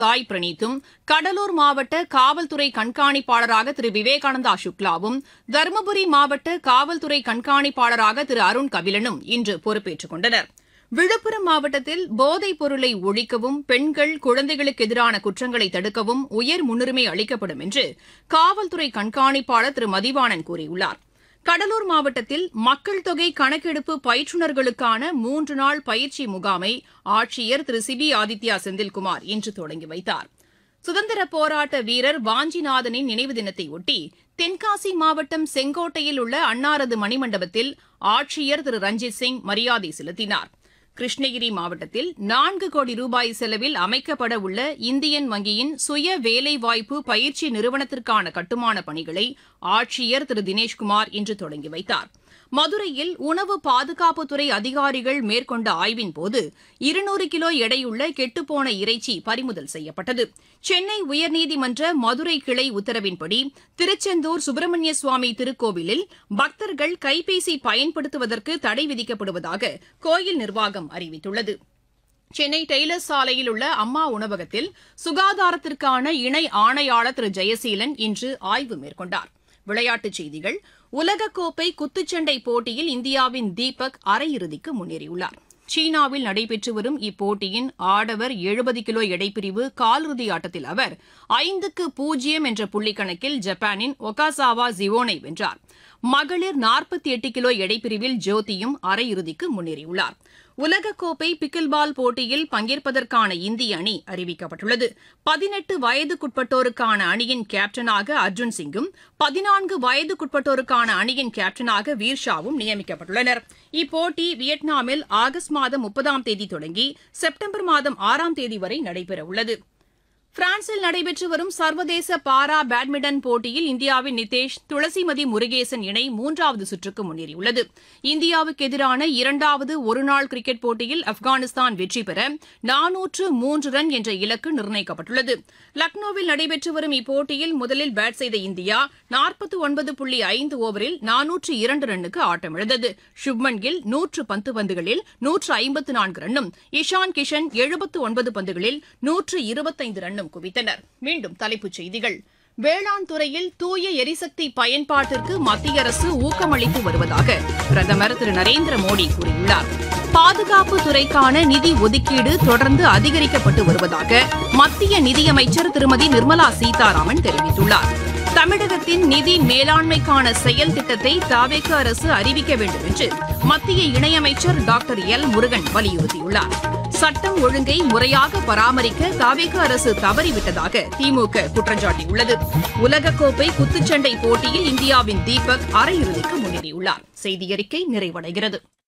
சாய் பிரணீத்தும் கடலூர் மாவட்ட காவல்துறை கண்காணிப்பாளராக திரு விவேகானந்தா சுக்லாவும் தருமபுரி மாவட்ட காவல்துறை கண்காணிப்பாளராக திரு அருண் கபிலனும் இன்று பொறுப்பேற்றுக் கொண்டனர் விழுப்புரம் மாவட்டத்தில் போதைப் பொருளை ஒழிக்கவும் பெண்கள் குழந்தைகளுக்கு எதிரான குற்றங்களை தடுக்கவும் உயர் முன்னுரிமை அளிக்கப்படும் என்று காவல்துறை கண்காணிப்பாளர் திரு மதிவாணன் கூறியுள்ளார் கடலூர் மாவட்டத்தில் மக்கள் தொகை கணக்கெடுப்பு பயிற்றுநர்களுக்கான மூன்று நாள் பயிற்சி முகாமை ஆட்சியர் திரு சிபி ஆதித்யா செந்தில்குமார் இன்று தொடங்கி வைத்தார் சுதந்திர போராட்ட வீரர் வாஞ்சிநாதனின் நினைவு தினத்தையொட்டி தென்காசி மாவட்டம் செங்கோட்டையில் உள்ள அன்னாரது மணிமண்டபத்தில் ஆட்சியர் திரு ரஞ்சித் சிங் மரியாதை செலுத்தினார் கிருஷ்ணகிரி மாவட்டத்தில் நான்கு கோடி ரூபாய் செலவில் அமைக்கப்பட உள்ள இந்தியன் வங்கியின் சுய வேலைவாய்ப்பு பயிற்சி நிறுவனத்திற்கான கட்டுமான பணிகளை ஆட்சியர் திரு தினேஷ்குமார் இன்று தொடங்கி வைத்தார் மதுரையில் உணவு பாதுகாப்புத்துறை அதிகாரிகள் மேற்கொண்ட ஆய்வின்போது இருநூறு கிலோ எடையுள்ள கெட்டுப்போன இறைச்சி பறிமுதல் செய்யப்பட்டது சென்னை உயர்நீதிமன்ற மதுரை கிளை உத்தரவின்படி திருச்செந்தூர் சுப்பிரமணிய சுவாமி திருக்கோவிலில் பக்தர்கள் கைபேசி பயன்படுத்துவதற்கு தடை விதிக்கப்படுவதாக கோயில் நிர்வாகம் அறிவித்துள்ளது சென்னை டெய்லர் சாலையில் உள்ள அம்மா உணவகத்தில் சுகாதாரத்திற்கான இணை ஆணையாளர் திரு ஜெயசீலன் இன்று ஆய்வு மேற்கொண்டார் விளையாட்டுச் செய்திகள் உலகக்கோப்பை குத்துச்சண்டை போட்டியில் இந்தியாவின் தீபக் அரையிறுதிக்கு முன்னேறியுள்ளார் சீனாவில் நடைபெற்று வரும் இப்போட்டியின் ஆடவர் எழுபது கிலோ எடைப்பிரிவு காலிறுதி ஆட்டத்தில் அவர் ஐந்துக்கு பூஜ்ஜியம் என்ற புள்ளிக்கணக்கில் ஜப்பானின் ஒகாசாவா ஜிவோனை வென்றார் மகளிர் நாற்பத்தி எட்டு கிலோ எடைப்பிரிவில் ஜோதியும் அரையிறுதிக்கு முன்னேறியுள்ளார் உலகக்கோப்பை பிக்கில் பால் போட்டியில் பங்கேற்பதற்கான இந்திய அணி அறிவிக்கப்பட்டுள்ளது பதினெட்டு வயதுக்குட்பட்டோருக்கான அணியின் கேப்டனாக அர்ஜுன் சிங்கும் பதினான்கு வயதுக்குட்பட்டோருக்கான அணியின் கேப்டனாக வீர்ஷாவும் நியமிக்கப்பட்டுள்ளனர் இப்போட்டி வியட்நாமில் ஆகஸ்ட் மாதம் முப்பதாம் தேதி தொடங்கி செப்டம்பர் மாதம் ஆறாம் தேதி வரை நடைபெறவுள்ளது பிரான்சில் நடைபெற்று வரும் சர்வதேச பாரா பேட்மிண்டன் போட்டியில் இந்தியாவின் நிதேஷ் துளசிமதி முருகேசன் இணை மூன்றாவது சுற்றுக்கு முன்னேறியுள்ளது இந்தியாவுக்கு எதிரான இரண்டாவது ஒருநாள் கிரிக்கெட் போட்டியில் ஆப்கானிஸ்தான் வெற்றி பெற நானூற்று மூன்று ரன் என்ற இலக்கு நிர்ணயிக்கப்பட்டுள்ளது லக்னோவில் நடைபெற்று வரும் இப்போட்டியில் முதலில் பேட் செய்த இந்தியா நாற்பத்தி ஒன்பது புள்ளி ஐந்து ஓவரில் நானூற்று இரண்டு ரன்னுக்கு ஆட்டமிழந்தது சுப்மன் கில் நூற்று பத்து பந்துகளில் நூற்று ஐம்பத்து நான்கு ரன்னும் இஷான் கிஷன் எழுபத்து ஒன்பது பந்துகளில் நூற்று இருபத்தைந்து ரன்னும் குவித்தனர் மீண்டும் தலைப்புச் செய்திகள் வேளாண் துறையில் தூய எரிசக்தி பயன்பாட்டிற்கு மத்திய அரசு ஊக்கமளித்து வருவதாக பிரதமர் திரு நரேந்திர மோடி கூறியுள்ளார் பாதுகாப்பு துறைக்கான நிதி ஒதுக்கீடு தொடர்ந்து அதிகரிக்கப்பட்டு வருவதாக மத்திய நிதியமைச்சர் திருமதி நிர்மலா சீதாராமன் தெரிவித்துள்ளார் தமிழகத்தின் நிதி மேலாண்மைக்கான செயல் திட்டத்தை தாவேக அரசு அறிவிக்க வேண்டும் என்று மத்திய இணையமைச்சர் டாக்டர் எல் முருகன் வலியுறுத்தியுள்ளார் சட்டம் ஒழுங்கை முறையாக பராமரிக்க தாவேக அரசு தவறிவிட்டதாக திமுக குற்றம் சாட்டியுள்ளது உலகக்கோப்பை குத்துச்சண்டை போட்டியில் இந்தியாவின் தீபக் அரையிறுதிக்கு முன்னேறியுள்ளார் செய்தியறிக்கை நிறைவடைகிறது